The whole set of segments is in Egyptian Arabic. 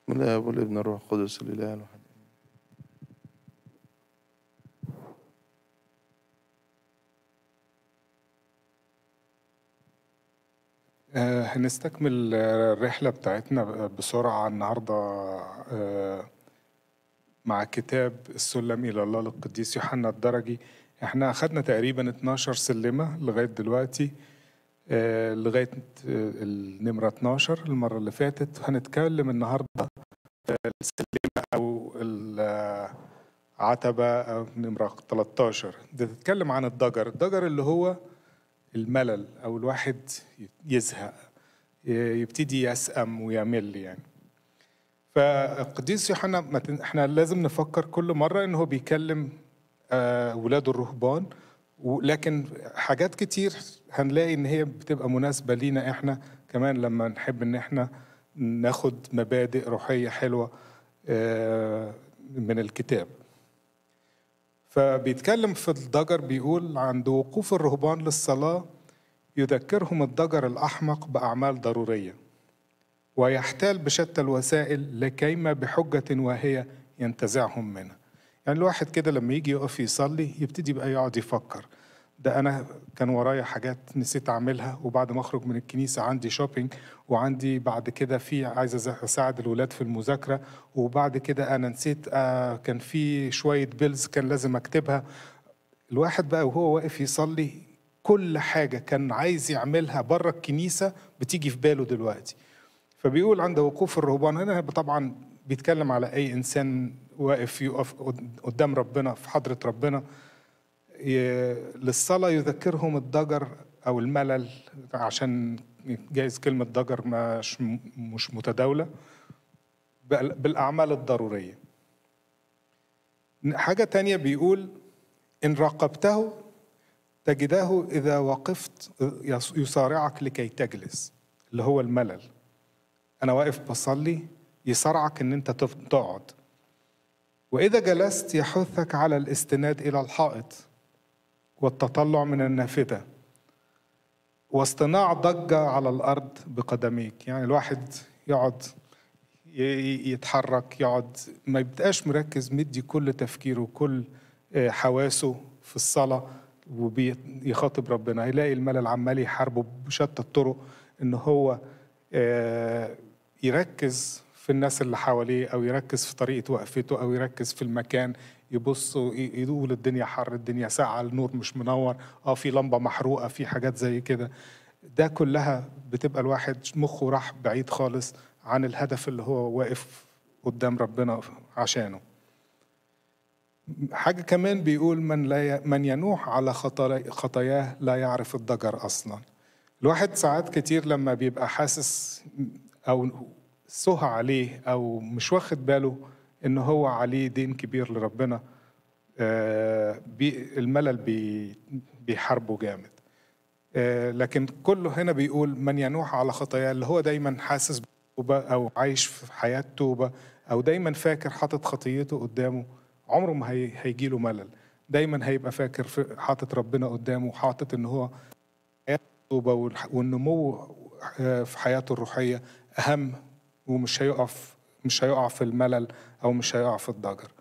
بسم الله والابن الروح القدس الاله الواحد آه، هنستكمل آه، الرحلة بتاعتنا بسرعة النهاردة آه، مع كتاب السلم إلى الله للقديس يوحنا الدرجي احنا أخدنا تقريبا 12 سلمة لغاية دلوقتي آه، لغاية آه، النمرة 12 المرة اللي فاتت هنتكلم النهاردة آه، السلمة أو العتبة أو نمرة 13 ده تتكلم عن الضجر الضجر اللي هو الملل او الواحد يزهق يبتدي يسأم ويمل يعني فالقديس يوحنا ما تن- احنا لازم نفكر كل مره ان هو بيكلم آه، ولاده الرهبان ولكن حاجات كتير هنلاقي ان هي بتبقى مناسبه لينا احنا كمان لما نحب ان احنا ناخد مبادئ روحيه حلوه آه، من الكتاب فبيتكلم في الضجر بيقول عند وقوف الرهبان للصلاة يذكرهم الضجر الأحمق بأعمال ضرورية ويحتال بشتى الوسائل لكيما بحجة واهية ينتزعهم منها يعني الواحد كده لما يجي يقف يصلي يبتدي بقى يقعد يفكر ده أنا كان ورايا حاجات نسيت أعملها وبعد ما أخرج من الكنيسة عندي شوبينج وعندي بعد كده في عايز أز- أساعد الولاد في المذاكرة وبعد كده أنا نسيت آه كان في شوية بيلز كان لازم أكتبها الواحد بقى وهو واقف يصلي كل حاجة كان عايز يعملها بره الكنيسة بتيجي في باله دلوقتي فبيقول عند وقوف الرهبان هنا طبعا بيتكلم على أي إنسان واقف يقف قدام ربنا في حضرة ربنا ي- للصلاة يذكرهم الضجر أو الملل عشان جايز كلمة ضجر مش مش متداولة بال- بالأعمال الضرورية حاجة تانية بيقول إن راقبته تجده إذا وقفت يص- يصارعك لكي تجلس اللي هو الملل أنا واقف بصلي يصارعك إن أنت تف- تقعد وإذا جلست يحثك على الاستناد إلى الحائط والتطلع من النافذة واصطناع ضجة على الأرض بقدميك يعني الواحد يقعد ي- ي- يتحرك يقعد ما يبقاش مركز مدي كل تفكيره وكل آه، حواسه في الصلاة وبيخاطب ربنا هيلاقي الملل عمال يحاربه بشتى الطرق ان هو آه، يركز في الناس اللي حواليه او يركز في طريقة وقفته او يركز في المكان يبص ي- يقول الدنيا حر الدنيا ساقعة النور مش منور اه في لمبة محروقة في حاجات زي كده ده كلها بتبقى الواحد مخه راح بعيد خالص عن الهدف اللي هو واقف قدام ربنا عشانه حاجة كمان بيقول من لا ي... من ينوح على خطايا- خطاياه لا يعرف الضجر أصلا الواحد ساعات كتير لما بيبقى حاسس أو سهى عليه أو مش واخد باله إن هو عليه دين كبير لربنا آه، بي... الملل بي... بيحاربه جامد آه، لكن كله هنا بيقول من ينوح على خطاياه اللي هو دايما حاسس بتوبة أو عايش في حياة توبة أو دايما فاكر حاطط خطيته قدامه عمره ما هي... هيجيله ملل دايما هيبقى فاكر في... حاطط ربنا قدامه حاطط إن هو حياة التوبة والح- والنمو آه، في حياته الروحية أهم ومش هيقف مش هيقع في الملل أو مش هيقع في الضجر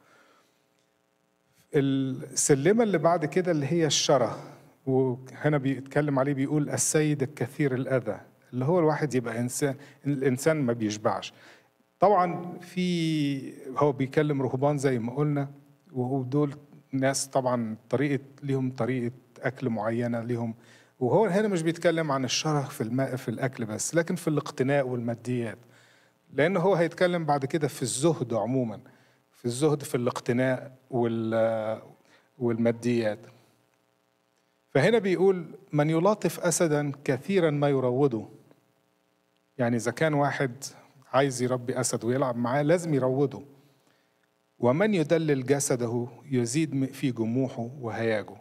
السلمة اللي بعد كده اللي هي الشره وهنا بيتكلم عليه بيقول السيد الكثير الأذى اللي هو الواحد يبقى إنسان الإنسان ما بيشبعش طبعا في هو بيكلم رهبان زي ما قلنا ودول ناس طبعا طريقة ليهم طريقة أكل معينة ليهم وهو هنا مش بيتكلم عن الشره في الماء في الأكل بس لكن في الاقتناء والماديات لأن هو هيتكلم بعد كده في الزهد عموما في الزهد في الاقتناء وال والماديات فهنا بيقول من يلاطف أسدا كثيرا ما يروضه يعني إذا كان واحد عايز يربي أسد ويلعب معاه لازم يروضه ومن يدلل جسده يزيد في جموحه وهياجه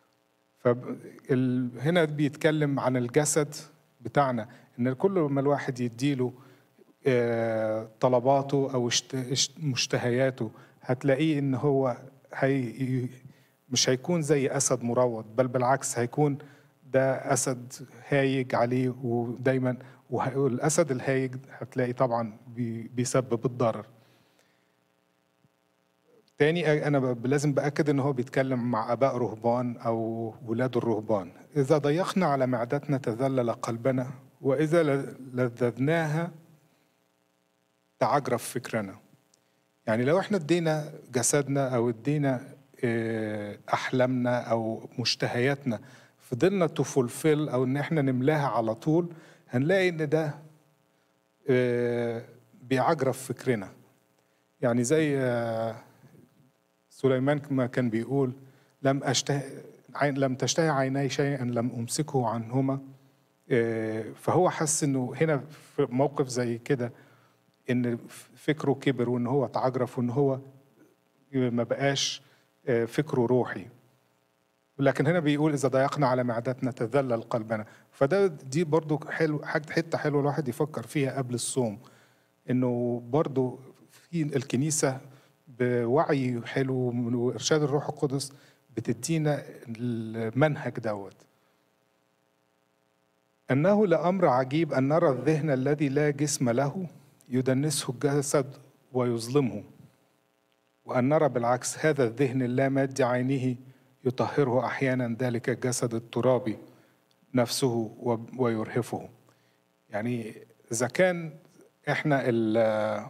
فهنا بيتكلم عن الجسد بتاعنا ان كل ما الواحد يديله آه، طلباته او اشت- اشت- مشتهياته هتلاقيه ان هو هي مش هيكون زي اسد مروض بل بالعكس هيكون ده اسد هايج عليه ودايما وه- والاسد الهايج هتلاقي طبعا بي- بيسبب الضرر تاني انا ب- لازم باكد ان هو بيتكلم مع اباء رهبان او ولاد الرهبان اذا ضيقنا على معدتنا تذلل قلبنا واذا ل- لذذناها تعجرف فكرنا يعني لو احنا ادينا جسدنا او ادينا آه، احلامنا او مشتهياتنا فضلنا تفولفل او ان احنا نملاها على طول هنلاقي ان ده آه، بيعجرف فكرنا يعني زي آه، سليمان ما كان بيقول لم أشته عين لم تشتهي عيناي شيئا لم أمسكه عنهما آه، فهو حس انه هنا في موقف زي كده ان فكره كبر وان هو تعجرف وان هو ما بقاش آه، فكره روحي لكن هنا بيقول اذا ضيقنا على معدتنا تذلل قلبنا فده دي برضو حلو حاجه حته حلوه الواحد يفكر فيها قبل الصوم انه برضو في الكنيسه بوعي حلو وارشاد الروح القدس بتدينا المنهج دوت انه لامر عجيب ان نرى الذهن الذي لا جسم له يدنسه الجسد ويظلمه وان نرى بالعكس هذا الذهن اللامادي عينه يطهره احيانا ذلك الجسد الترابي نفسه وب- ويرهفه يعني اذا كان احنا ال-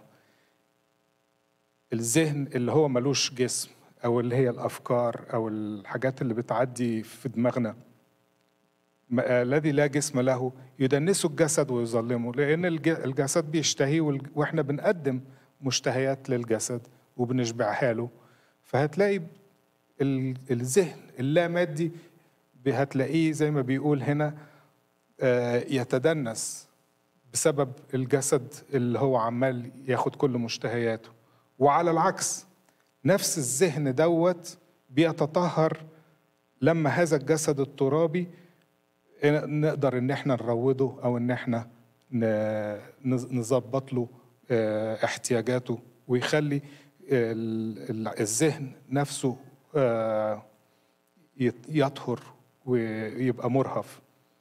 الذهن اللي هو ملوش جسم او اللي هي الافكار او الحاجات اللي بتعدي في دماغنا ما- الذي لا جسم له يدنسه الجسد ويظلمه لان الج- الجسد بيشتهي والج- واحنا بنقدم مشتهيات للجسد وبنشبعها له فهتلاقي ال- الذهن اللامادي ب- هتلاقيه زي ما بيقول هنا آه، يتدنس بسبب الجسد اللي هو عمال ياخد كل مشتهياته وعلى العكس نفس الذهن دوت بيتطهر لما هذا الجسد الترابي نقدر ان احنا نروضه او ان احنا ن- نز- نظبط له آه، احتياجاته ويخلي ال- ال- الذهن نفسه آه، يت- يطهر ويبقى مرهف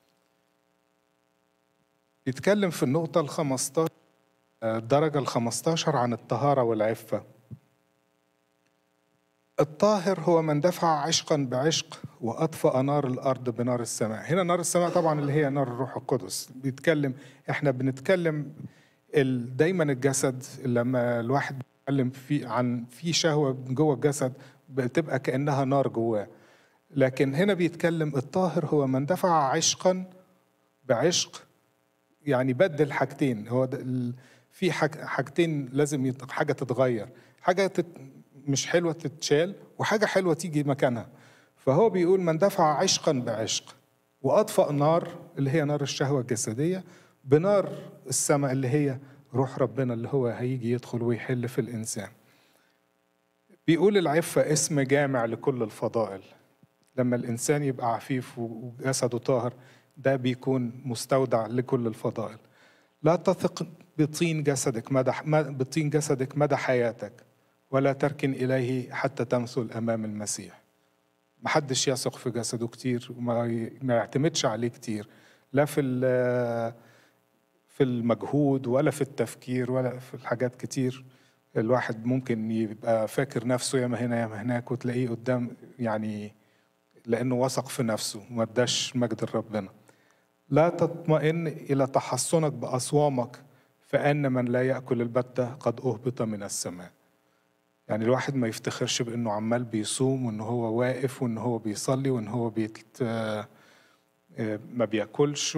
يتكلم في النقطة ال 15 آه، الدرجة ال 15 عن الطهارة والعفة الطاهر هو من دفع عشقا بعشق وأطفأ نار الأرض بنار السماء هنا نار السماء طبعا اللي هي نار الروح القدس بيتكلم احنا بنتكلم ال- دايما الجسد لما الواحد بيتكلم في عن في شهوة جوه الجسد بتبقى كأنها نار جواه لكن هنا بيتكلم الطاهر هو من دفع عشقا بعشق يعني بدل حاجتين هو ده ال- في حاج- حاجتين لازم يت- حاجه تتغير حاجه تت مش حلوه تتشال وحاجه حلوه تيجي مكانها فهو بيقول من دفع عشقا بعشق واطفأ نار اللي هي نار الشهوه الجسديه بنار السماء اللي هي روح ربنا اللي هو هيجي يدخل ويحل في الانسان بيقول العفه اسم جامع لكل الفضائل لما الانسان يبقى عفيف وجسده طاهر ده بيكون مستودع لكل الفضائل لا تثق بطين جسدك مدى بطين جسدك مدى حياتك ولا تركن اليه حتى تمثل امام المسيح محدش يثق في جسده كتير وما ي- ما يعتمدش عليه كتير لا في ال- في المجهود ولا في التفكير ولا في الحاجات كتير الواحد ممكن يبقى فاكر نفسه ياما هنا ياما هناك وتلاقيه قدام يعني لانه وثق في نفسه ما اداش مجد لربنا لا تطمئن الى تحصنك باصوامك فان من لا ياكل البته قد اهبط من السماء يعني الواحد ما يفتخرش بانه عمال بيصوم وان هو واقف وان هو بيصلي وان هو بيت آه، آه، ما بياكلش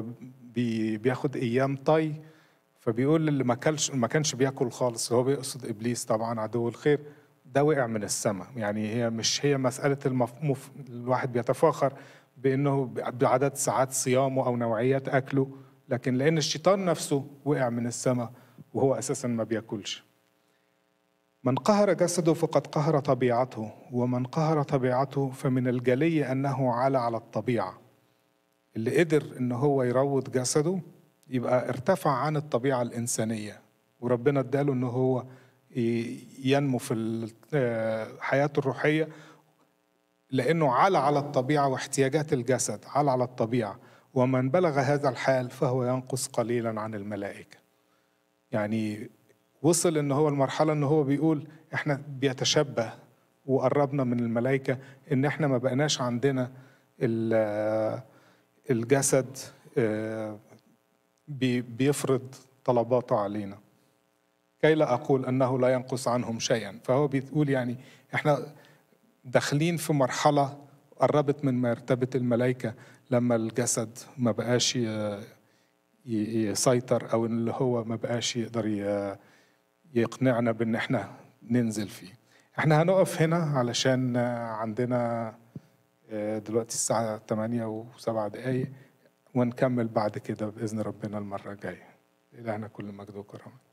وبياخد ايام طي فبيقول اللي ما كلش ما كانش بياكل خالص هو بيقصد ابليس طبعا عدو الخير ده وقع من السماء يعني هي مش هي مساله المف... مف... الواحد بيتفاخر بانه بعدد ساعات صيامه او نوعيات اكله لكن لان الشيطان نفسه وقع من السماء وهو اساسا ما بياكلش من قهر جسده فقد قهر طبيعته ومن قهر طبيعته فمن الجلي انه علا على الطبيعه اللي قدر ان هو يروض جسده يبقى ارتفع عن الطبيعه الانسانيه وربنا اداله ان هو ي- ينمو في ال- آه، حياته الروحيه لانه علا على الطبيعه واحتياجات الجسد علا على الطبيعه ومن بلغ هذا الحال فهو ينقص قليلا عن الملائكة يعني وصل ان هو المرحلة ان هو بيقول احنا بيتشبه وقربنا من الملائكة ان احنا ما بقناش عندنا ال- الجسد آه، بي- بيفرض طلباته علينا كي لا أقول أنه لا ينقص عنهم شيئا فهو بيقول يعني احنا داخلين في مرحلة قربت من مرتبة الملائكة لما الجسد ما بقاش ي- ي- يسيطر أو اللي هو ما بقاش يقدر ي- يقنعنا بأن احنا ننزل فيه احنا هنقف هنا علشان عندنا آه، دلوقتي الساعة 8 و7 دقايق ونكمل بعد كده بإذن ربنا المرة الجاية إلهنا كل مجد وكرامة